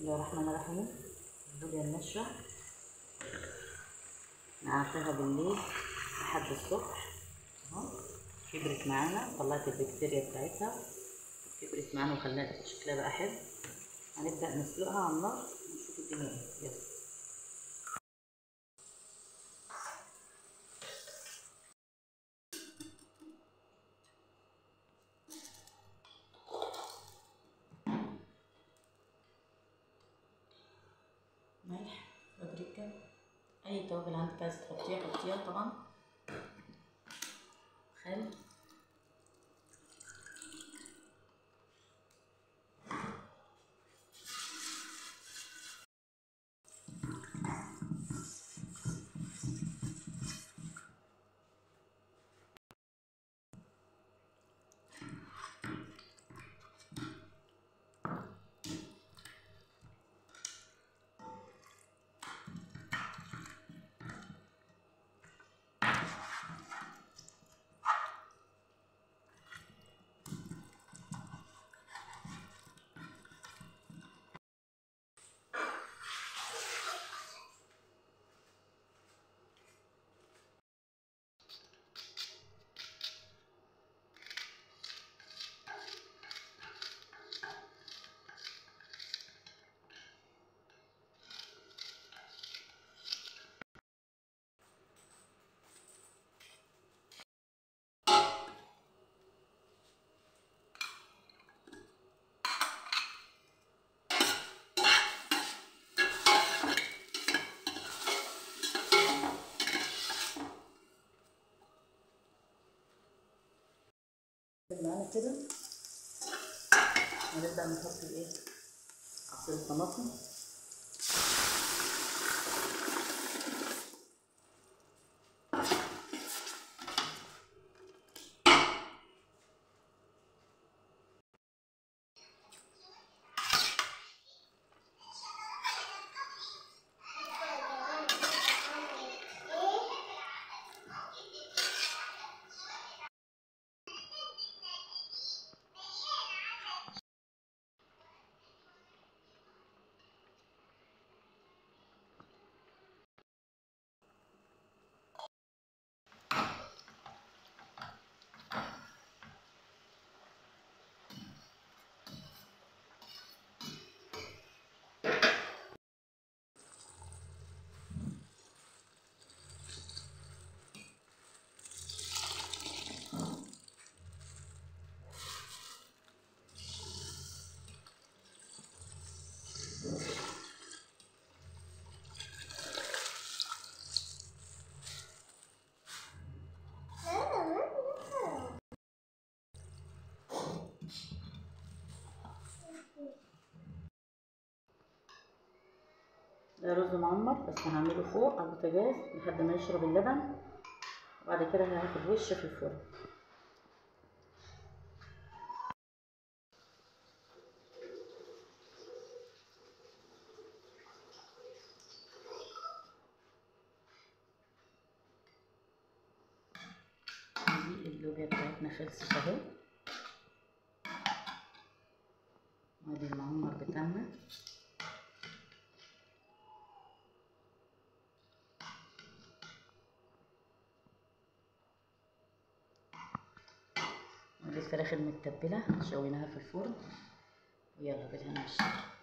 الله الرحمن الرحيم اللوبيا الناشفة نقعتها بالليل لحد الصبح اهو كبرت معانا طلعت البكتيريا بتاعتها كبرت معانا وخلت شكلها بقى حلو هنبدأ نسلقها على النار ونشوف الدنيا ايه يلا ملح بابريكا اي توابل عندك عايز تحطيها حطيها طبعا خل معانا كده هنبدأ نحط الايه عصير الطماطم ده رز معمر بس هعمله فوق على البوتاجاز لحد ما يشرب اللبن وبعد كده هاخد وش في الفرن دي اللوبيا بتاعتنا خلصت اهي وادي المعمر بتاعنا ودي الفراخ المتبلة شويناها في الفرن ويلا بالهنا والشفا